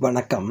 வணக்கம்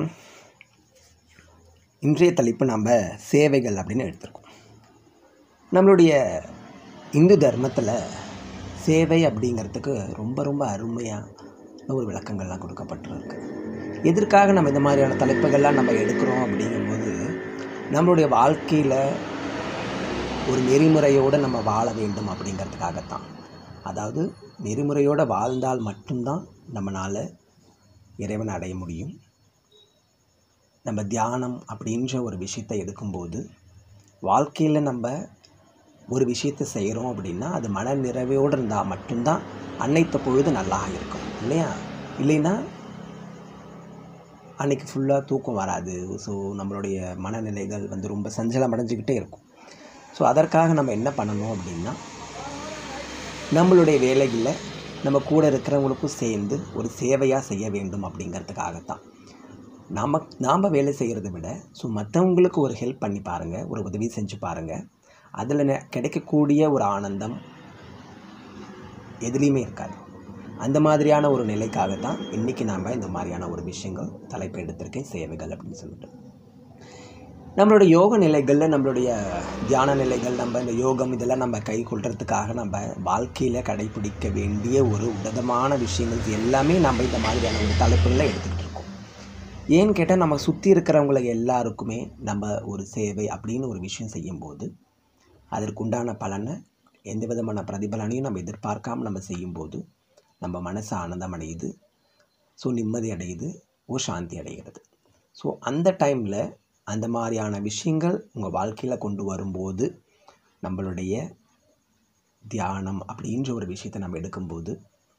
இன்றைய தலைப்பு நம்ம சேவைகள் அப்படின்னு எடுத்திருக்கோம் நம்மளுடைய இந்து தர்மத்தில் சேவை அப்படிங்கிறதுக்கு ரொம்ப ரொம்ப அருமையான ஒரு விளக்கங்கள்லாம் கொடுக்கப்பட்டிருக்கு எதற்காக நம்ம இந்த மாதிரியான தலைப்புகள்லாம் நம்ம எடுக்கிறோம் அப்படிங்கும்போது நம்மளுடைய வாழ்க்கையில் ஒரு நெறிமுறையோடு நம்ம வாழ வேண்டும் அப்படிங்கிறதுக்காகத்தான் அதாவது நெறிமுறையோடு வாழ்ந்தால் மட்டும்தான் நம்மளால் இறைவனை அடைய முடியும் நம்ம தியானம் அப்படின்ற ஒரு விஷயத்தை எடுக்கும்போது வாழ்க்கையில் நம்ம ஒரு விஷயத்தை செய்கிறோம் அப்படின்னா அது மன நிறைவோடு இருந்தால் மட்டும்தான் அன்னைத்த பொழுது நல்லா இருக்கும் இல்லையா இல்லைன்னா அன்னைக்கு ஃபுல்லாக தூக்கம் வராது ஸோ நம்மளுடைய மனநிலைகள் வந்து ரொம்ப சஞ்சலம் அடைஞ்சிக்கிட்டே இருக்கும் ஸோ அதற்காக நம்ம என்ன பண்ணணும் அப்படின்னா நம்மளுடைய வேலைகளில் நம்ம கூட இருக்கிறவங்களுக்கும் சேர்ந்து ஒரு சேவையாக செய்ய வேண்டும் அப்படிங்கிறதுக்காகத்தான் நாம் நாம் வேலை செய்கிறத விட ஸோ மற்றவங்களுக்கு ஒரு ஹெல்ப் பண்ணி பாருங்கள் ஒரு உதவி செஞ்சு பாருங்கள் அதில் நெ- கிடைக்கக்கூடிய ஒரு ஆனந்தம் எதுலேயுமே இருக்காது அந்த மாதிரியான ஒரு நிலைக்காக தான் இன்றைக்கி நாம் இந்த மாதிரியான ஒரு விஷயங்கள் தலைப்பு எடுத்திருக்கேன் சேவைகள் அப்படின்னு சொல்லிட்டு நம்மளுடைய யோக நிலைகளில் நம்மளுடைய தியான நிலைகள் நம்ம இந்த யோகம் இதெல்லாம் நம்ம கை கொள்றதுக்காக நம்ம வாழ்க்கையில் கடைபிடிக்க வேண்டிய ஒரு உன்னதமான விஷயங்கள் இது எல்லாமே நம்ம இந்த மாதிரியான ஒரு தலைப்புகளை எடுத்துக்கிட்டு இருக்கோம் ஏன்னு கேட்டால் நம்ம சுற்றி இருக்கிறவங்களை எல்லாருக்குமே நம்ம ஒரு சேவை அப்படின்னு ஒரு விஷயம் செய்யும்போது அதற்குண்டான பலனை எந்த விதமான பிரதிபலனையும் நம்ம எதிர்பார்க்காம நம்ம செய்யும்போது நம்ம மனசு ஆனந்தம் அடையுது ஸோ நிம்மதி அடையுது ஒரு சாந்தி அடைகிறது ஸோ அந்த டைமில் அந்த மாதிரியான விஷயங்கள் உங்கள் வாழ்க்கையில் கொண்டு வரும்போது நம்மளுடைய தியானம் அப்படின்ற ஒரு விஷயத்தை நம்ம எடுக்கும்போது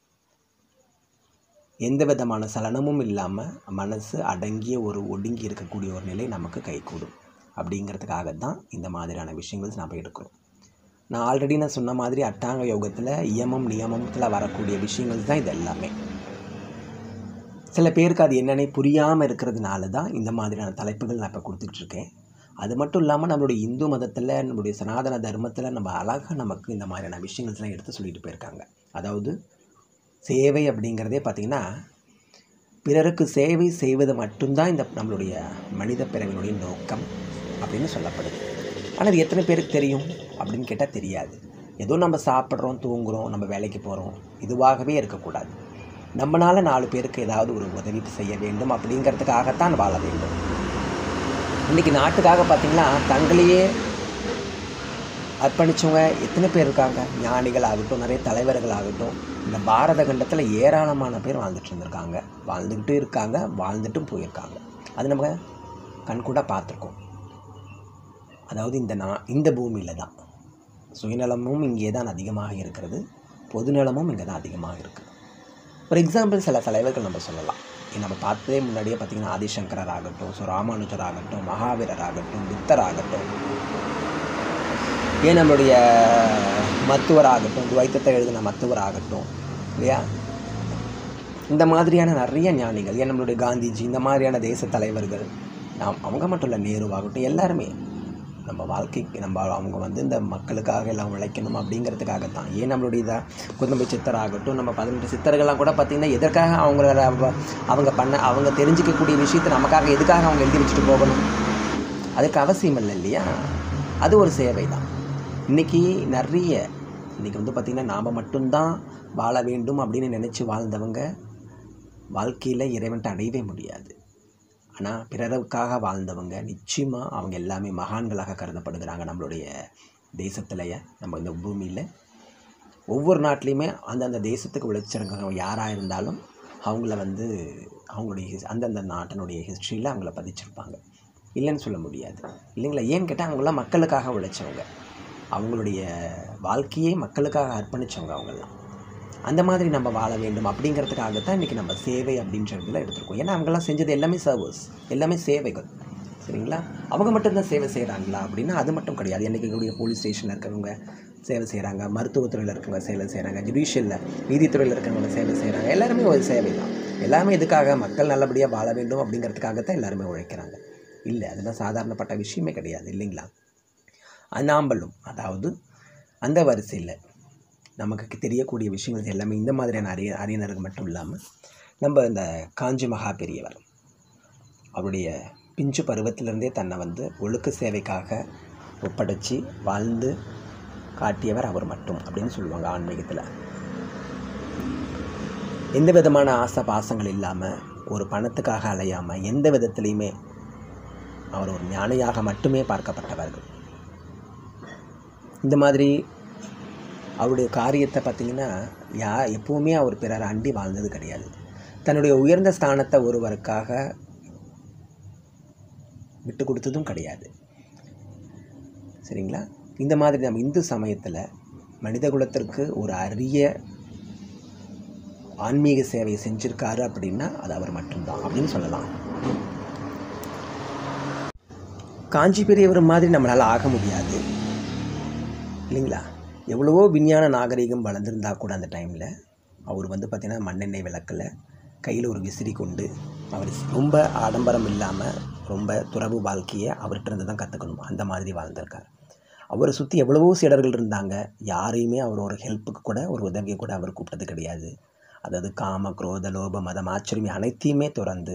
எந்த விதமான சலனமும் இல்லாமல் மனசு அடங்கிய ஒரு ஒடுங்கி இருக்கக்கூடிய ஒரு நிலை நமக்கு கைகூடும் அப்படிங்கிறதுக்காக தான் இந்த மாதிரியான விஷயங்கள் நம்ம எடுக்கிறோம் நான் ஆல்ரெடி நான் சொன்ன மாதிரி அட்டாங்க யோகத்தில் இயமம் நியமத்தில் வரக்கூடிய விஷயங்கள் தான் இது எல்லாமே சில பேருக்கு அது என்னன்னே புரியாமல் இருக்கிறதுனால தான் இந்த மாதிரியான தலைப்புகள் நான் இப்போ கொடுத்துட்ருக்கேன் அது மட்டும் இல்லாமல் நம்மளுடைய இந்து மதத்தில் நம்மளுடைய சனாதன தர்மத்தில் நம்ம அழகாக நமக்கு இந்த மாதிரியான விஷயங்கள்லாம் எடுத்து சொல்லிட்டு போயிருக்காங்க அதாவது சேவை அப்படிங்கிறதே பார்த்திங்கன்னா பிறருக்கு சேவை செய்வது மட்டும்தான் இந்த நம்மளுடைய மனித பிறவினுடைய நோக்கம் அப்படின்னு சொல்லப்படுது ஆனால் இது எத்தனை பேருக்கு தெரியும் அப்படின்னு கேட்டால் தெரியாது ஏதோ நம்ம சாப்பிட்றோம் தூங்குறோம் நம்ம வேலைக்கு போகிறோம் இதுவாகவே இருக்கக்கூடாது நம்மளால் நாலு பேருக்கு ஏதாவது ஒரு உதவி செய்ய வேண்டும் அப்படிங்கிறதுக்காகத்தான் வாழ வேண்டும் இன்றைக்கி நாட்டுக்காக பார்த்திங்கன்னா தங்களையே அர்ப்பணித்தவங்க எத்தனை பேர் இருக்காங்க ஞானிகள் ஆகட்டும் நிறைய தலைவர்கள் ஆகட்டும் இந்த பாரத கண்டத்தில் ஏராளமான பேர் வாழ்ந்துட்டு இருந்திருக்காங்க வாழ்ந்துக்கிட்டும் இருக்காங்க வாழ்ந்துட்டும் போயிருக்காங்க அது நம்ம கண்கூட பார்த்துருக்கோம் அதாவது இந்த நா இந்த பூமியில் தான் சுயநலமும் இங்கே தான் அதிகமாக இருக்கிறது பொதுநலமும் இங்கே தான் அதிகமாக இருக்குது ஒரு எக்ஸாம்பிள் சில தலைவர்கள் நம்ம சொல்லலாம் இங்க நம்ம பார்த்ததே முன்னாடியே பார்த்திங்கன்னா ஆதிசங்கரர் ஆகட்டும் ஸோ ராமானுஜர் ஆகட்டும் மகாவீரர் ஆகட்டும் புத்தர் ஆகட்டும் ஏன் நம்மளுடைய மத்துவர் ஆகட்டும் துவைத்தத்தை எழுதின மத்துவர் ஆகட்டும் இல்லையா இந்த மாதிரியான நிறைய ஞானிகள் ஏன் நம்மளுடைய காந்திஜி இந்த மாதிரியான தேச தலைவர்கள் நாம் அவங்க மட்டும் இல்லை நேருவாகட்டும் எல்லாருமே நம்ம வாழ்க்கைக்கு நம்ம அவங்க வந்து இந்த மக்களுக்காக எல்லாம் உழைக்கணும் அப்படிங்கிறதுக்காகத்தான் ஏன் நம்மளுடைய இதை குந்தம்பை சித்தர் ஆகட்டும் நம்ம பதினெட்டு சித்தர்கள்லாம் கூட பார்த்திங்கன்னா எதற்காக அவங்கள அவ- அவங்க பண்ண அவங்க தெரிஞ்சிக்கக்கூடிய விஷயத்தை நமக்காக எதுக்காக அவங்க எழுதி வச்சுட்டு போகணும் அதுக்கு அவசியம் இல்லை இல்லையா அது ஒரு சேவை தான் இன்றைக்கி நிறைய இன்றைக்கி வந்து பார்த்திங்கன்னா நாம் மட்டும்தான் வாழ வேண்டும் அப்படின்னு நினச்சி வாழ்ந்தவங்க வாழ்க்கையில் இறைவன்ட்ட அடையவே முடியாது ஆனால் பிறருக்காக வாழ்ந்தவங்க நிச்சயமாக அவங்க எல்லாமே மகான்களாக கருதப்படுகிறாங்க நம்மளுடைய தேசத்துலையே நம்ம இந்த பூமியில் ஒவ்வொரு நாட்டிலையுமே அந்தந்த தேசத்துக்கு உழைச்சிருக்கிறவங்க யாராக இருந்தாலும் அவங்கள வந்து அவங்களுடைய ஹிஸ் அந்தந்த நாட்டினுடைய ஹிஸ்ட்ரியில் அவங்கள பதிச்சிருப்பாங்க இல்லைன்னு சொல்ல முடியாது இல்லைங்களா ஏன்னு கேட்டால் அவங்களாம் மக்களுக்காக உழைச்சவங்க அவங்களுடைய வாழ்க்கையே மக்களுக்காக அர்ப்பணித்தவங்க அவங்கெல்லாம் அந்த மாதிரி நம்ம வாழ வேண்டும் அப்படிங்கிறதுக்காகத்தான் இன்றைக்கி நம்ம சேவை அப்படின்றதுல எடுத்திருக்கோம் ஏன்னா அவங்கெல்லாம் செஞ்சது எல்லாமே சர்வீஸ் எல்லாமே சேவைகள் சரிங்களா அவங்க மட்டும்தான் சேவை செய்கிறாங்களா அப்படின்னா அது மட்டும் கிடையாது இன்றைக்கி கூடிய போலீஸ் ஸ்டேஷனில் இருக்கிறவங்க சேவை செய்கிறாங்க மருத்துவத்துறையில் இருக்கிறவங்க சேவை செய்கிறாங்க ஜுடிஷியலில் நீதித்துறையில் இருக்கிறவங்க சேவை செய்கிறாங்க எல்லாருமே ஒரு சேவை தான் எல்லாமே எதுக்காக மக்கள் நல்லபடியாக வாழ வேண்டும் அப்படிங்கிறதுக்காகத்தான் எல்லாருமே உழைக்கிறாங்க இல்லை அதெல்லாம் சாதாரணப்பட்ட விஷயமே கிடையாது இல்லைங்களா நாம்பலும் அதாவது அந்த வரிசையில் நமக்கு தெரியக்கூடிய விஷயங்கள் எல்லாமே இந்த மாதிரியான அறிய அறிஞர்கள் மட்டும் இல்லாமல் நம்ம இந்த காஞ்சி மகா பெரியவர் அவருடைய பிஞ்சு பருவத்திலிருந்தே தன்னை வந்து ஒழுக்க சேவைக்காக ஒப்படைச்சி வாழ்ந்து காட்டியவர் அவர் மட்டும் அப்படின்னு சொல்லுவாங்க ஆன்மீகத்தில் எந்த விதமான ஆசை பாசங்கள் இல்லாமல் ஒரு பணத்துக்காக அலையாமல் எந்த விதத்துலேயுமே அவர் ஒரு ஞானியாக மட்டுமே பார்க்கப்பட்டவர்கள் இந்த மாதிரி அவருடைய காரியத்தை பார்த்திங்கன்னா யா எப்போவுமே அவர் பிறர் அண்டி வாழ்ந்தது கிடையாது தன்னுடைய உயர்ந்த ஸ்தானத்தை ஒருவருக்காக விட்டு கொடுத்ததும் கிடையாது சரிங்களா இந்த மாதிரி நம்ம இந்து சமயத்தில் மனித குலத்திற்கு ஒரு அரிய ஆன்மீக சேவையை செஞ்சுருக்காரு அப்படின்னா அது அவர் மட்டும்தான் அப்படின்னு சொல்லலாம் காஞ்சி பெரியவர் மாதிரி நம்மளால் ஆக முடியாது இல்லைங்களா எவ்வளவோ விஞ்ஞான நாகரிகம் வளர்ந்துருந்தா கூட அந்த டைமில் அவர் வந்து பார்த்திங்கன்னா மண்ணெண்ணெய் விளக்கில் கையில் ஒரு விசிறி கொண்டு அவர் ரொம்ப ஆடம்பரம் இல்லாமல் ரொம்ப துறவு வாழ்க்கையை அவர்கிட்ட இருந்து தான் கற்றுக்கணும் அந்த மாதிரி வாழ்ந்திருக்கார் அவரை சுற்றி எவ்வளவோ சீடர்கள் இருந்தாங்க யாரையுமே அவர் ஒரு ஹெல்ப்புக்கு கூட ஒரு உதவியை கூட அவர் கூப்பிட்டது கிடையாது அதாவது காம குரோத லோப மதம் ஆச்சரியம் அனைத்தையுமே துறந்து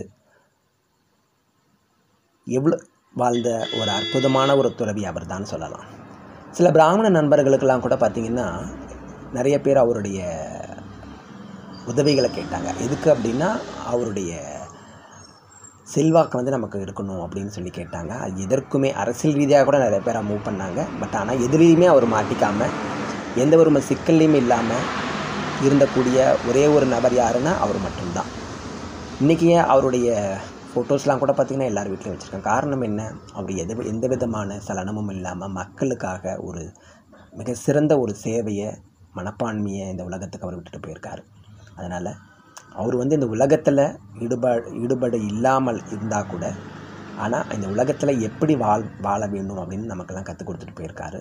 எவ்வளோ வாழ்ந்த ஒரு அற்புதமான ஒரு துறவி அவர் தான் சொல்லலாம் சில பிராமண நண்பர்களுக்கெல்லாம் கூட பார்த்திங்கன்னா நிறைய பேர் அவருடைய உதவிகளை கேட்டாங்க எதுக்கு அப்படின்னா அவருடைய செல்வாக்கு வந்து நமக்கு இருக்கணும் அப்படின்னு சொல்லி கேட்டாங்க அது எதற்குமே அரசியல் ரீதியாக கூட நிறைய பேரை மூவ் பண்ணாங்க பட் ஆனால் எதுலேயுமே அவர் மாட்டிக்காமல் எந்த ஒரு சிக்கல்லையுமே இல்லாமல் இருந்தக்கூடிய ஒரே ஒரு நபர் யாருன்னா அவர் மட்டும்தான் இன்றைக்கி அவருடைய ஃபோட்டோஸ்லாம் கூட பார்த்திங்கன்னா எல்லார் வீட்லையும் வச்சுருக்காங்க காரணம் என்ன அவர் எது எந்த விதமான சலனமும் இல்லாமல் மக்களுக்காக ஒரு மிக சிறந்த ஒரு சேவையை மனப்பான்மையை இந்த உலகத்துக்கு அவர் விட்டுட்டு போயிருக்காரு அதனால் அவர் வந்து இந்த உலகத்தில் ஈடுபாடு ஈடுபாடு இல்லாமல் இருந்தால் கூட ஆனால் இந்த உலகத்தில் எப்படி வாழ் வாழ வேண்டும் அப்படின்னு நமக்கெல்லாம் கற்றுக் கொடுத்துட்டு போயிருக்காரு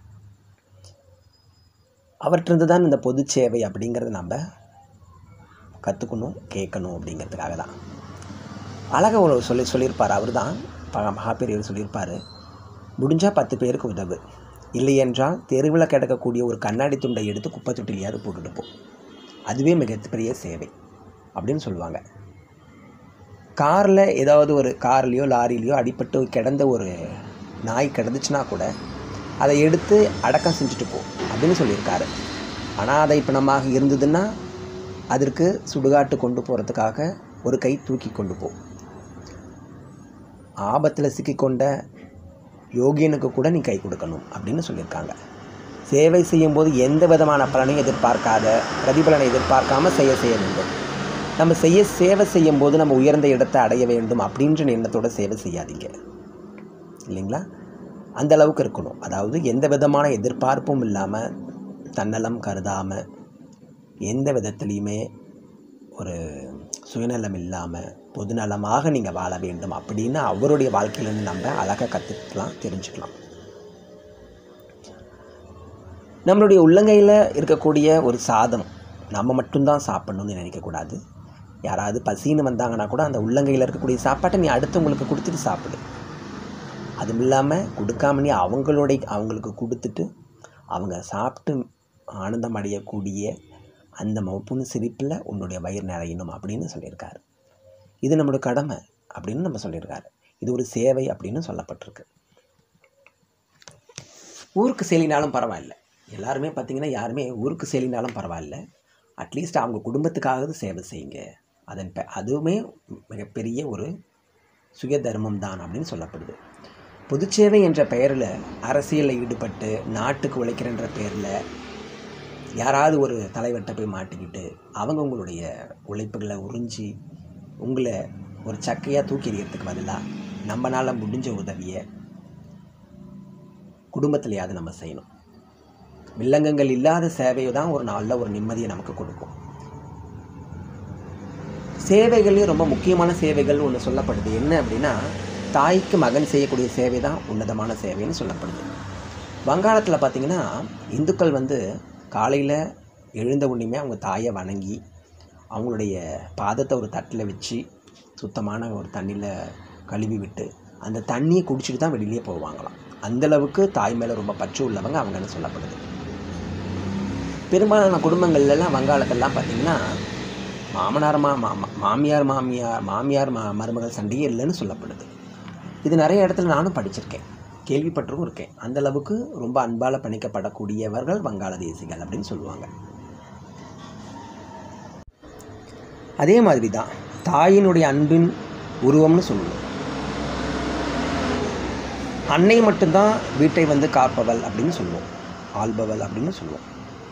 அவற்றிருந்து தான் இந்த பொது சேவை அப்படிங்கிறத நம்ம கற்றுக்கணும் கேட்கணும் அப்படிங்கிறதுக்காக தான் அழகாக ஒரு சொல்லி சொல்லியிருப்பார் அவர் தான் மகாபெரியவர் சொல்லியிருப்பார் முடிஞ்சால் பத்து பேருக்கு உதவு இல்லையென்றால் தெருவில் கிடக்கக்கூடிய ஒரு கண்ணாடி துண்டை எடுத்து குப்பை தொட்டிலையாவது போட்டுட்டு போ அதுவே மிகப்பெரிய சேவை அப்படின்னு சொல்லுவாங்க காரில் ஏதாவது ஒரு கார்லேயோ லாரிலேயோ அடிபட்டு கிடந்த ஒரு நாய் கிடந்துச்சுன்னா கூட அதை எடுத்து அடக்கம் செஞ்சுட்டு போ அப்படின்னு சொல்லியிருக்காரு அனாதை பிணமாக இருந்ததுன்னா அதற்கு சுடுகாட்டு கொண்டு போகிறதுக்காக ஒரு கை தூக்கி கொண்டு போ ஆபத்தில் சிக்கிக்கொண்ட யோகியனுக்கு கூட நீ கை கொடுக்கணும் அப்படின்னு சொல்லியிருக்காங்க சேவை செய்யும்போது எந்த விதமான பலனையும் எதிர்பார்க்காத பிரதிபலனை எதிர்பார்க்காம செய்ய செய்ய வேண்டும் நம்ம செய்ய சேவை செய்யும்போது நம்ம உயர்ந்த இடத்தை அடைய வேண்டும் அப்படின்ற எண்ணத்தோட சேவை செய்யாதீங்க இல்லைங்களா அந்த அளவுக்கு இருக்கணும் அதாவது எந்த விதமான எதிர்பார்ப்பும் இல்லாமல் தன்னலம் கருதாமல் எந்த விதத்துலேயுமே ஒரு சுயநலம் இல்லாமல் பொதுநலமாக நீங்கள் வாழ வேண்டும் அப்படின்னு அவருடைய வாழ்க்கையிலேருந்து நம்ம அழகாக கற்றுக்கலாம் தெரிஞ்சுக்கலாம் நம்மளுடைய உள்ளங்கையில் இருக்கக்கூடிய ஒரு சாதம் நம்ம மட்டும்தான் சாப்பிட்ணுன்னு நினைக்கக்கூடாது யாராவது பசின்னு வந்தாங்கன்னா கூட அந்த உள்ளங்கையில் இருக்கக்கூடிய சாப்பாட்டை நீ அடுத்தவங்களுக்கு கொடுத்துட்டு சாப்பிடு அதுவும் இல்லாமல் கொடுக்காம நீ அவங்களுடைய அவங்களுக்கு கொடுத்துட்டு அவங்க சாப்பிட்டு ஆனந்தம் அடையக்கூடிய அந்த மப்புன்னு சிரிப்பில் உன்னுடைய வயிறு நிறையணும் அப்படின்னு சொல்லியிருக்காரு இது நம்மளோட கடமை அப்படின்னு நம்ம சொல்லியிருக்காரு இது ஒரு சேவை அப்படின்னு சொல்லப்பட்டிருக்கு ஊருக்கு செலினாலும் பரவாயில்ல எல்லாருமே பார்த்திங்கன்னா யாருமே ஊருக்கு செலினாலும் பரவாயில்ல அட்லீஸ்ட் அவங்க குடும்பத்துக்காவது சேவை செய்யுங்க அதன் பெ அதுவுமே மிகப்பெரிய ஒரு சுய தர்மம் தான் அப்படின்னு சொல்லப்படுது பொதுச்சேவை என்ற பெயரில் அரசியலில் ஈடுபட்டு நாட்டுக்கு உழைக்கிறன்ற பேரில் யாராவது ஒரு தலைவர்கிட்ட போய் மாட்டிக்கிட்டு அவங்க உங்களுடைய உழைப்புகளை உறிஞ்சி உங்களை ஒரு சக்கையாக தூக்கி எறியறதுக்கு பதிலாக நம்மளால் முடிஞ்ச உதவியை குடும்பத்திலையாவது நம்ம செய்யணும் வில்லங்கங்கள் இல்லாத சேவை தான் ஒரு நாளில் ஒரு நிம்மதியை நமக்கு கொடுக்கும் சேவைகள்லேயும் ரொம்ப முக்கியமான சேவைகள் ஒன்று சொல்லப்படுது என்ன அப்படின்னா தாய்க்கு மகன் செய்யக்கூடிய சேவை தான் உன்னதமான சேவைன்னு சொல்லப்படுது வங்காளத்தில் பார்த்திங்கன்னா இந்துக்கள் வந்து காலையில் எழுந்த உடனேமே அவங்க தாயை வணங்கி அவங்களுடைய பாதத்தை ஒரு தட்டில் வச்சு சுத்தமான ஒரு தண்ணியில் கழுவி விட்டு அந்த தண்ணியை குடிச்சிட்டு தான் வெளியிலே போவாங்களாம் அந்தளவுக்கு தாய் மேலே ரொம்ப பற்று உள்ளவங்க அவங்கன்னு சொல்லப்படுது பெரும்பாலான குடும்பங்கள்லாம் வங்காளத்திலலாம் பார்த்திங்கன்னா மாமனார் மா மா- மாமியார் மாமியார் மாமியார் மா மருமகள் சண்டையே இல்லைன்னு சொல்லப்படுது இது நிறைய இடத்துல நானும் படிச்சிருக்கேன் கேள்விப்பட்டும் இருக்கேன் அந்த அளவுக்கு ரொம்ப அன்பால் பணிக்கப்படக்கூடியவர்கள் வங்காளதேசிகள் அப்படின்னு சொல்லுவாங்க அதே மாதிரி தான் தாயினுடைய அன்பின் உருவம்னு சொல்லுவோம் அன்னை மட்டும்தான் வீட்டை வந்து காப்பவள் அப்படின்னு சொல்லுவோம் ஆள்பவள் அப்படின்னு சொல்லுவோம்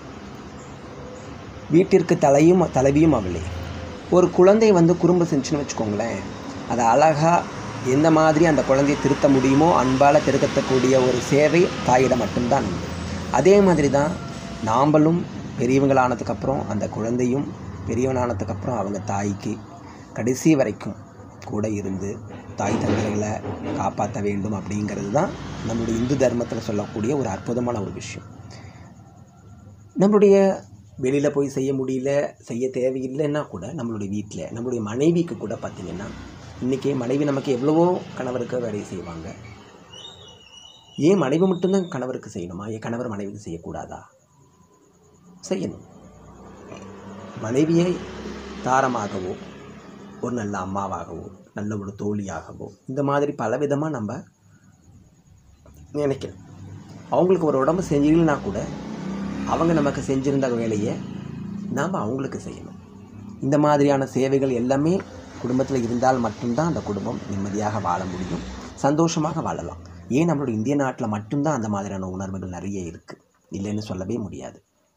வீட்டிற்கு தலையும் தலைவியும் அவளே ஒரு குழந்தை வந்து குறும்பு செஞ்சுன்னு வச்சுக்கோங்களேன் அதை அழகாக எந்த மாதிரி அந்த குழந்தையை திருத்த முடியுமோ அன்பால் திருத்தக்கூடிய ஒரு சேவை தாயிடம் மட்டும்தான் உண்டு அதே மாதிரி தான் நாம்பளும் பெரியவங்களானதுக்கப்புறம் அந்த குழந்தையும் பெரியவனானதுக்கப்புறம் அவங்க தாய்க்கு கடைசி வரைக்கும் கூட இருந்து தாய் தந்தைகளை காப்பாற்ற வேண்டும் அப்படிங்கிறது தான் நம்முடைய இந்து தர்மத்தில் சொல்லக்கூடிய ஒரு அற்புதமான ஒரு விஷயம் நம்மளுடைய வெளியில் போய் செய்ய முடியல செய்ய தேவையில்லைன்னா கூட நம்மளுடைய வீட்டில் நம்மளுடைய மனைவிக்கு கூட பார்த்திங்கன்னா இன்றைக்கி மனைவி நமக்கு எவ்வளவோ கணவருக்கு வேலை செய்வாங்க ஏன் மனைவி மட்டும்தான் கணவருக்கு செய்யணுமா ஏன் கணவர் மனைவிக்கு செய்யக்கூடாதா செய்யணும் மனைவியை தாரமாகவோ ஒரு நல்ல அம்மாவாகவோ நல்ல ஒரு தோழியாகவோ இந்த மாதிரி பலவிதமாக நம்ம நினைக்கிறோம் அவங்களுக்கு ஒரு உடம்பு செஞ்சிடலனா கூட அவங்க நமக்கு செஞ்சிருந்த வேலையை நாம் அவங்களுக்கு செய்யணும் இந்த மாதிரியான சேவைகள் எல்லாமே குடும்பத்தில் இருந்தால் மட்டும்தான் அந்த குடும்பம் நிம்மதியாக வாழ முடியும் சந்தோஷமாக வாழலாம் ஏன் நம்மளோட இந்திய நாட்டில் மட்டும்தான் அந்த மாதிரியான உணர்வுகள் நிறைய இருக்குது இல்லைன்னு சொல்லவே முடியாது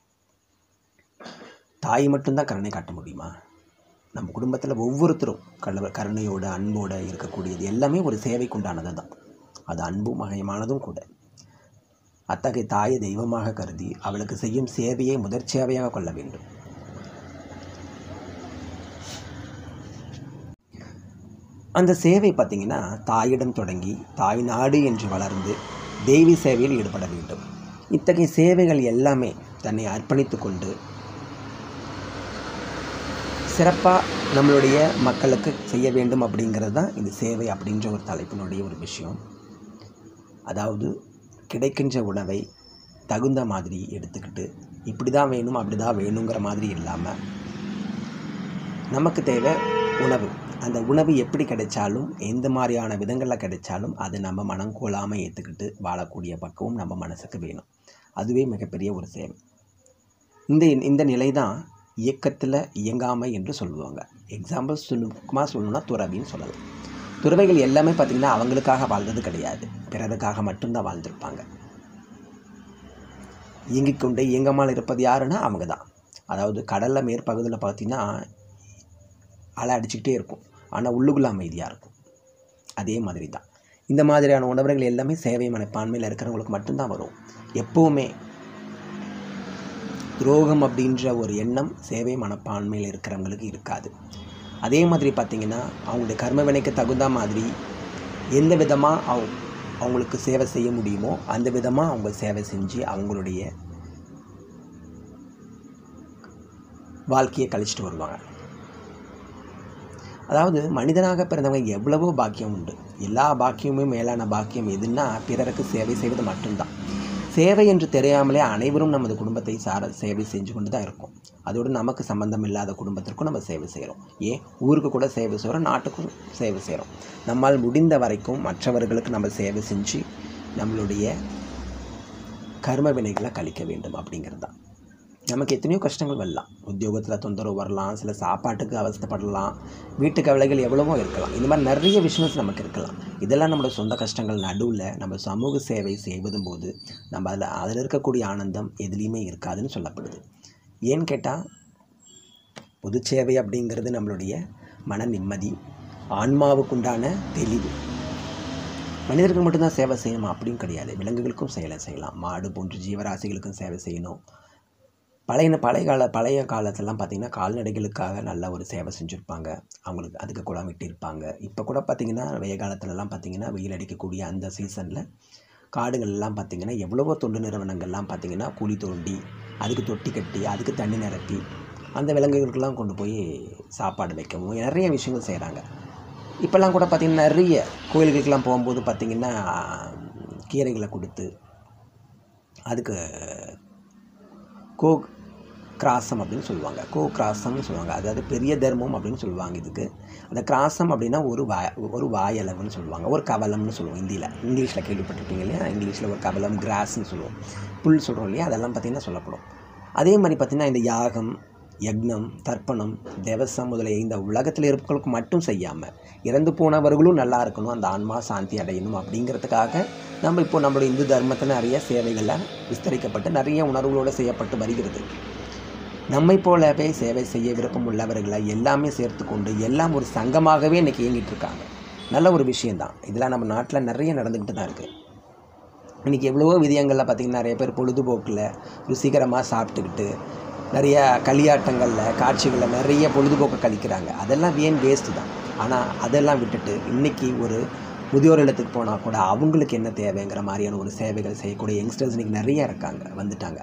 தாய் மட்டும்தான் கருணை காட்ட முடியுமா நம்ம குடும்பத்தில் ஒவ்வொருத்தரும் கள்ள கருணையோட அன்போட இருக்கக்கூடியது எல்லாமே ஒரு சேவைக்குண்டானது தான் அது அன்பும் மகயமானதும் கூட அத்தகைய தாயை தெய்வமாக கருதி அவளுக்கு செய்யும் சேவையை முதற் சேவையாக கொள்ள வேண்டும் அந்த சேவை பார்த்திங்கன்னா தாயிடம் தொடங்கி தாய் நாடு என்று வளர்ந்து தெய்வ சேவையில் ஈடுபட வேண்டும் இத்தகைய சேவைகள் எல்லாமே தன்னை அர்ப்பணித்து கொண்டு சிறப்பாக நம்மளுடைய மக்களுக்கு செய்ய வேண்டும் அப்படிங்கிறது தான் இந்த சேவை அப்படின்ற ஒரு தலைப்பினுடைய ஒரு விஷயம் அதாவது கிடைக்கின்ற உணவை தகுந்த மாதிரி எடுத்துக்கிட்டு இப்படி தான் வேணும் அப்படி தான் வேணுங்கிற மாதிரி இல்லாமல் நமக்கு தேவை உணவு அந்த உணவு எப்படி கிடைச்சாலும் எந்த மாதிரியான விதங்களில் கிடைச்சாலும் அது நம்ம மனம் கோலாமல் ஏற்றுக்கிட்டு வாழக்கூடிய பக்குவம் நம்ம மனசுக்கு வேணும் அதுவே மிகப்பெரிய ஒரு சேவை இந்த இந்த நிலை தான் இயக்கத்தில் இயங்காமை என்று சொல்லுவாங்க எக்ஸாம்பிள் சுருக்கமாக சொல்லணும்னா துறவின்னு சொல்லலாம் துறவைகள் எல்லாமே பார்த்திங்கன்னா அவங்களுக்காக வாழ்ந்தது கிடையாது பிறருக்காக மட்டும்தான் வாழ்ந்திருப்பாங்க இயங்கிக் கொண்டே இயங்காமல் இருப்பது யாருன்னா அவங்க தான் அதாவது கடலில் மேற்பகுதியில் பார்த்திங்கன்னா அலை அடிச்சுக்கிட்டே இருக்கும் ஆனால் உள்ளுக்குள்ள அமைதியாக இருக்கும் அதே மாதிரி தான் இந்த மாதிரியான உணர்வுகள் எல்லாமே சேவை மனப்பான்மையில் இருக்கிறவங்களுக்கு மட்டும்தான் வரும் எப்போவுமே துரோகம் அப்படின்ற ஒரு எண்ணம் சேவை மனப்பான்மையில் இருக்கிறவங்களுக்கு இருக்காது அதே மாதிரி பார்த்திங்கன்னா அவங்களுடைய கர்ம வினைக்கு தகுந்த மாதிரி எந்த விதமாக அவங்க அவங்களுக்கு சேவை செய்ய முடியுமோ அந்த விதமாக அவங்க சேவை செஞ்சு அவங்களுடைய வாழ்க்கையை கழிச்சிட்டு வருவாங்க அதாவது மனிதனாக பிறந்தவங்க எவ்வளவோ பாக்கியம் உண்டு எல்லா பாக்கியமுமே மேலான பாக்கியம் எதுன்னா பிறருக்கு சேவை செய்வது மட்டும்தான் சேவை என்று தெரியாமலே அனைவரும் நமது குடும்பத்தை சார சேவை செஞ்சு கொண்டு தான் இருக்கோம் அதோடு நமக்கு சம்பந்தம் இல்லாத குடும்பத்திற்கும் நம்ம சேவை செய்கிறோம் ஏன் ஊருக்கு கூட சேவை செய்கிறோம் நாட்டுக்கும் சேவை செய்கிறோம் நம்மால் முடிந்த வரைக்கும் மற்றவர்களுக்கு நம்ம சேவை செஞ்சு நம்மளுடைய கர்ம வினைகளை கழிக்க வேண்டும் அப்படிங்கிறது தான் நமக்கு எத்தனையோ கஷ்டங்கள் வரலாம் உத்தியோகத்தில் தொந்தரவு வரலாம் சில சாப்பாட்டுக்கு அவஸ்தைப்படலாம் வீட்டு கவலைகள் எவ்வளவோ இருக்கலாம் இந்த மாதிரி நிறைய விஷயங்கள் நமக்கு இருக்கலாம் இதெல்லாம் நம்மளோட சொந்த கஷ்டங்கள் நடுவில் நம்ம சமூக சேவை செய்வதும் போது நம்ம அதில் அதில் இருக்கக்கூடிய ஆனந்தம் எதுலேயுமே இருக்காதுன்னு சொல்லப்படுது ஏன்னு கேட்டால் பொது சேவை அப்படிங்கிறது நம்மளுடைய மன நிம்மதி ஆன்மாவுக்குண்டான தெளிவு மனிதர்கள் மட்டும்தான் சேவை செய்யணுமா அப்படின்னு கிடையாது விலங்குகளுக்கும் சேவை செய்யலாம் மாடு போன்ற ஜீவராசிகளுக்கும் சேவை செய்யணும் பழைய பழைய கால பழைய காலத்துலலாம் பார்த்திங்கன்னா கால்நடைகளுக்காக நல்ல ஒரு சேவை செஞ்சுருப்பாங்க அவங்களுக்கு அதுக்கு குளம் விட்டிருப்பாங்க இப்போ கூட பார்த்திங்கன்னா வெய்ய காலத்துலலாம் பார்த்திங்கன்னா வெயில் அடிக்கக்கூடிய அந்த சீசனில் காடுகள்லாம் பார்த்திங்கன்னா எவ்வளவோ தொண்டு நிறுவனங்கள்லாம் பார்த்திங்கன்னா குழி தோண்டி அதுக்கு தொட்டி கட்டி அதுக்கு தண்ணி நிரப்பி அந்த விலங்குகளுக்கெல்லாம் கொண்டு போய் சாப்பாடு வைக்கவும் நிறைய விஷயங்கள் செய்கிறாங்க இப்போல்லாம் கூட பார்த்திங்கன்னா நிறைய கோயில்களுக்கெல்லாம் போகும்போது பார்த்திங்கன்னா கீரைகளை கொடுத்து அதுக்கு கோ கிராசம் அப்படின்னு சொல்லுவாங்க கோ கிராசம்னு சொல்லுவாங்க அதாவது பெரிய தர்மம் அப்படின்னு சொல்லுவாங்க இதுக்கு அந்த கிராசம் அப்படின்னா ஒரு வாய் ஒரு வாயளவுன்னு சொல்லுவாங்க ஒரு கவலம்னு சொல்லுவோம் இந்தியில் இங்கிலீஷில் கேள்விப்பட்டிருப்பீங்க இல்லையா இங்கிலீஷில் ஒரு கவலம் கிராஸ்ன்னு சொல்லுவோம் புல் சொல்கிறோம் இல்லையா அதெல்லாம் பார்த்திங்கன்னா சொல்லப்படும் அதே மாதிரி பார்த்திங்கன்னா இந்த யாகம் யக்னம் தர்ப்பணம் தேவசம் முதலிய இந்த உலகத்தில் இருப்பவர்களுக்கு மட்டும் செய்யாமல் இறந்து போனவர்களும் நல்லா இருக்கணும் அந்த ஆன்மா சாந்தி அடையணும் அப்படிங்கிறதுக்காக நம்ம இப்போ நம்மளுடைய இந்து தர்மத்தில் நிறைய சேவைகளில் விஸ்தரிக்கப்பட்டு நிறைய உணர்வுகளோடு செய்யப்பட்டு வருகிறது நம்மை போலவே சேவை செய்ய விருப்பம் உள்ளவர்களை எல்லாமே சேர்த்து கொண்டு எல்லாம் ஒரு சங்கமாகவே இன்றைக்கி இயங்கிட்டு இருக்காங்க நல்ல ஒரு விஷயந்தான் இதெல்லாம் நம்ம நாட்டில் நிறைய நடந்துக்கிட்டு தான் இருக்குது இன்றைக்கி எவ்வளவோ விதயங்களில் பார்த்திங்கன்னா நிறைய பேர் பொழுதுபோக்கில் ருசிகரமாக சாப்பிட்டுக்கிட்டு நிறைய களியாட்டங்களில் காட்சிகளில் நிறைய பொழுதுபோக்கு கழிக்கிறாங்க அதெல்லாம் வீண் வேஸ்ட்டு தான் ஆனால் அதெல்லாம் விட்டுட்டு இன்றைக்கி ஒரு முதியோர் இல்லத்துக்கு போனால் கூட அவங்களுக்கு என்ன தேவைங்கிற மாதிரியான ஒரு சேவைகள் செய்யக்கூடிய யங்ஸ்டர்ஸ் இன்றைக்கி நிறைய இருக்காங்க வந்துட்டாங்க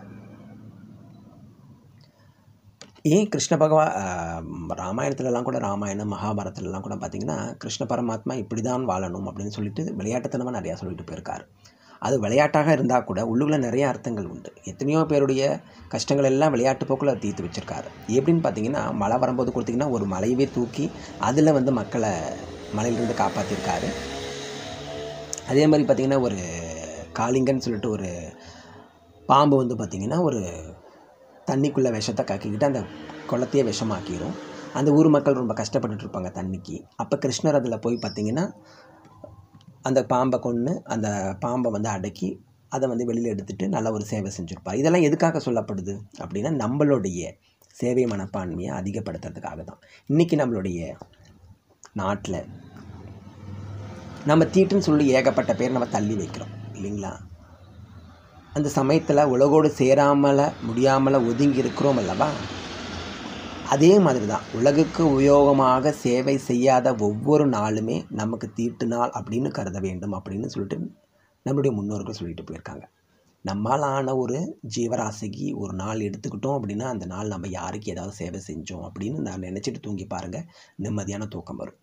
ஏன் கிருஷ்ண பகவா ராமாயணத்துலலாம் கூட ராமாயணம் மகாபாரதத்துலலாம் கூட பார்த்திங்கன்னா கிருஷ்ண பரமாத்மா இப்படி தான் வாழணும் அப்படின்னு சொல்லிட்டு விளையாட்டுத்தனமாக நிறையா சொல்லிட்டு போயிருக்காரு அது விளையாட்டாக இருந்தால் கூட உள்ளுக்குள்ள நிறைய அர்த்தங்கள் உண்டு எத்தனையோ பேருடைய கஷ்டங்கள் எல்லாம் விளையாட்டு போக்கில் தீர்த்து வச்சுருக்காரு எப்படின்னு பார்த்தீங்கன்னா மழை வரும்போது கொடுத்திங்கன்னா ஒரு மலையவே தூக்கி அதில் வந்து மக்களை மலையிலிருந்து காப்பாற்றிருக்காரு அதே மாதிரி பார்த்திங்கன்னா ஒரு காளிங்கன்னு சொல்லிட்டு ஒரு பாம்பு வந்து பார்த்திங்கன்னா ஒரு தண்ணிக்குள்ளே விஷத்தை கக்கிக்கிட்டு அந்த குளத்தையே விஷமாக்கிடும் அந்த ஊர் மக்கள் ரொம்ப கஷ்டப்பட்டுட்டு இருப்பாங்க தண்ணிக்கு அப்போ கிருஷ்ணர் அதில் போய் பார்த்திங்கன்னா அந்த பாம்பை கொன்று அந்த பாம்பை வந்து அடக்கி அதை வந்து வெளியில் எடுத்துகிட்டு நல்ல ஒரு சேவை செஞ்சுருப்பார் இதெல்லாம் எதுக்காக சொல்லப்படுது அப்படின்னா நம்மளுடைய சேவை மனப்பான்மையை அதிகப்படுத்துறதுக்காக தான் இன்றைக்கி நம்மளுடைய நாட்டில் நம்ம தீட்டுன்னு சொல்லி ஏகப்பட்ட பேர் நம்ம தள்ளி வைக்கிறோம் இல்லைங்களா அந்த சமயத்தில் உலகோடு சேராமல முடியாமல் ஒதுங்கி இருக்கிறோம் அல்லவா அதே மாதிரி தான் உலகுக்கு உபயோகமாக சேவை செய்யாத ஒவ்வொரு நாளுமே நமக்கு தீட்டு நாள் அப்படின்னு கருத வேண்டும் அப்படின்னு சொல்லிட்டு நம்மளுடைய முன்னோர்கள் சொல்லிட்டு போயிருக்காங்க நம்மால் ஆன ஒரு ஜீவராசிக்கு ஒரு நாள் எடுத்துக்கிட்டோம் அப்படின்னா அந்த நாள் நம்ம யாருக்கு ஏதாவது சேவை செஞ்சோம் அப்படின்னு நான் நினச்சிட்டு தூங்கி பாருங்கள் நிம்மதியான தூக்கம் வரும்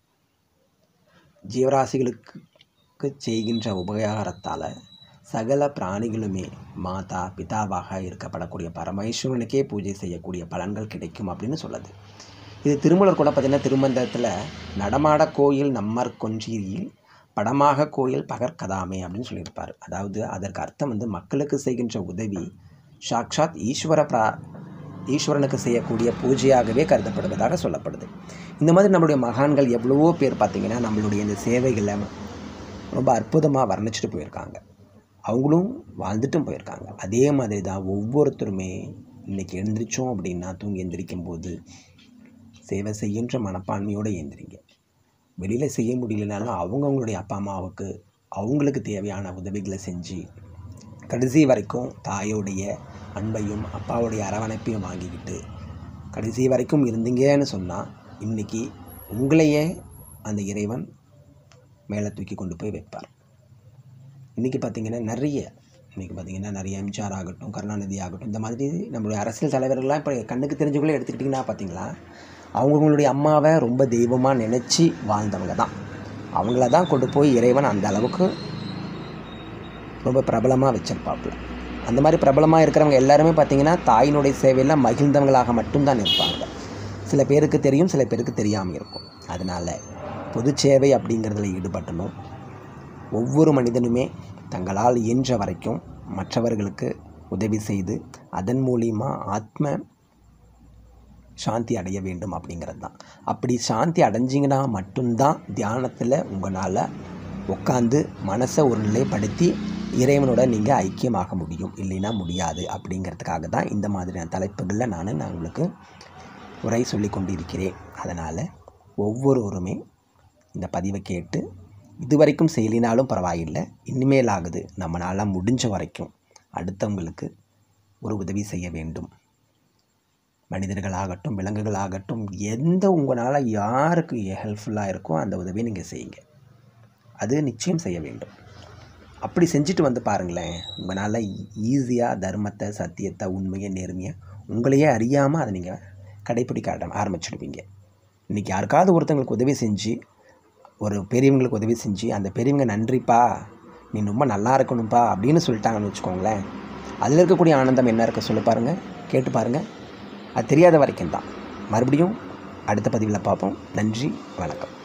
ஜீவராசிகளுக்கு செய்கின்ற உபகாரத்தால் சகல பிராணிகளுமே மாதா பிதாவாக இருக்கப்படக்கூடிய பரமேஸ்வரனுக்கே பூஜை செய்யக்கூடிய பலன்கள் கிடைக்கும் அப்படின்னு சொல்லுது இது திருமலர் கூட பார்த்திங்கன்னா திருமந்தத்தில் நடமாட கோயில் நம்மர் கொஞ்சியில் படமாக கோயில் பகற்கதாமே அப்படின்னு சொல்லியிருப்பார் அதாவது அதற்கு அர்த்தம் வந்து மக்களுக்கு செய்கின்ற உதவி சாக்ஷாத் ஈஸ்வர பிரா ஈஸ்வரனுக்கு செய்யக்கூடிய பூஜையாகவே கருதப்படுவதாக சொல்லப்படுது இந்த மாதிரி நம்மளுடைய மகான்கள் எவ்வளவோ பேர் பார்த்திங்கன்னா நம்மளுடைய இந்த சேவைகளை ரொம்ப அற்புதமாக வர்ணிச்சிட்டு போயிருக்காங்க அவங்களும் வாழ்ந்துட்டும் போயிருக்காங்க அதே மாதிரி தான் ஒவ்வொருத்தருமே இன்றைக்கி எழுந்திரிச்சோம் அப்படின்னா தூங்கி எந்திரிக்கும் போது சேவை செய்கின்ற மனப்பான்மையோடு எழுந்திரிங்க வெளியில் செய்ய முடியலனாலும் அவங்கவுங்களுடைய அப்பா அம்மாவுக்கு அவங்களுக்கு தேவையான உதவிகளை செஞ்சு கடைசி வரைக்கும் தாயோடைய அன்பையும் அப்பாவுடைய அரவணைப்பையும் வாங்கிக்கிட்டு கடைசி வரைக்கும் இருந்தீங்கன்னு சொன்னால் இன்றைக்கி உங்களையே அந்த இறைவன் மேலே தூக்கி கொண்டு போய் வைப்பார் இன்றைக்கி பார்த்திங்கன்னா நிறைய இன்றைக்கி பார்த்திங்கன்னா நிறைய எம்ஜிஆர் ஆகட்டும் கருணாநிதி ஆகட்டும் இந்த மாதிரி நம்மளுடைய அரசியல் தலைவர்கள்லாம் இப்போ கண்ணுக்கு தெரிஞ்சவங்களே எடுத்துக்கிட்டிங்கன்னா பார்த்திங்களா அவங்கவுங்களுடைய அம்மாவை ரொம்ப தெய்வமாக நினச்சி வாழ்ந்தவங்க தான் அவங்கள தான் கொண்டு போய் இறைவன் அந்த அளவுக்கு ரொம்ப பிரபலமாக வச்சிருப்பாப்புல அந்த மாதிரி பிரபலமாக இருக்கிறவங்க எல்லாருமே பார்த்திங்கன்னா தாயினுடைய சேவையில் மகிழ்ந்தவங்களாக மட்டும்தான் இருப்பாங்க சில பேருக்கு தெரியும் சில பேருக்கு தெரியாமல் இருக்கும் அதனால் பொது சேவை அப்படிங்கிறதுல ஈடுபட்டணும் ஒவ்வொரு மனிதனுமே தங்களால் இயன்ற வரைக்கும் மற்றவர்களுக்கு உதவி செய்து அதன் மூலிமா ஆத்ம சாந்தி அடைய வேண்டும் அப்படிங்கிறது தான் அப்படி சாந்தி அடைஞ்சிங்கன்னா மட்டும்தான் தியானத்தில் உங்களால் உட்காந்து மனசை ஒரு நிலைப்படுத்தி இறைவனோட நீங்கள் ஐக்கியமாக முடியும் இல்லைன்னா முடியாது அப்படிங்கிறதுக்காக தான் இந்த மாதிரியான தலைப்புகளில் நான் நான் உங்களுக்கு உரை சொல்லி கொண்டிருக்கிறேன் அதனால் ஒவ்வொருவருமே இந்த பதிவை கேட்டு இது வரைக்கும் செய்யலினாலும் பரவாயில்லை இனிமேல் ஆகுது நம்மளால் முடிஞ்ச வரைக்கும் அடுத்தவங்களுக்கு ஒரு உதவி செய்ய வேண்டும் மனிதர்களாகட்டும் விலங்குகளாகட்டும் எந்த உங்களால் யாருக்கு ஹெல்ப்ஃபுல்லாக இருக்கோ அந்த உதவியை நீங்கள் செய்யுங்க அது நிச்சயம் செய்ய வேண்டும் அப்படி செஞ்சுட்டு வந்து பாருங்களேன் உங்களால் ஈஸியாக தர்மத்தை சத்தியத்தை உண்மையை நேர்மையை உங்களையே அறியாமல் அதை நீங்கள் கடைப்பிடிக்க ஆரம் ஆரம்பிச்சிடுவீங்க இன்றைக்கி யாருக்காவது ஒருத்தங்களுக்கு உதவி செஞ்சு ஒரு பெரியவங்களுக்கு உதவி செஞ்சு அந்த பெரியவங்க நன்றிப்பா நீ ரொம்ப நல்லா இருக்கணும்ப்பா அப்படின்னு சொல்லிட்டாங்கன்னு வச்சுக்கோங்களேன் அதில் இருக்கக்கூடிய ஆனந்தம் என்ன இருக்க சொல்லி பாருங்கள் கேட்டு பாருங்கள் அது தெரியாத வரைக்கும் தான் மறுபடியும் அடுத்த பதிவில் பார்ப்போம் நன்றி வணக்கம்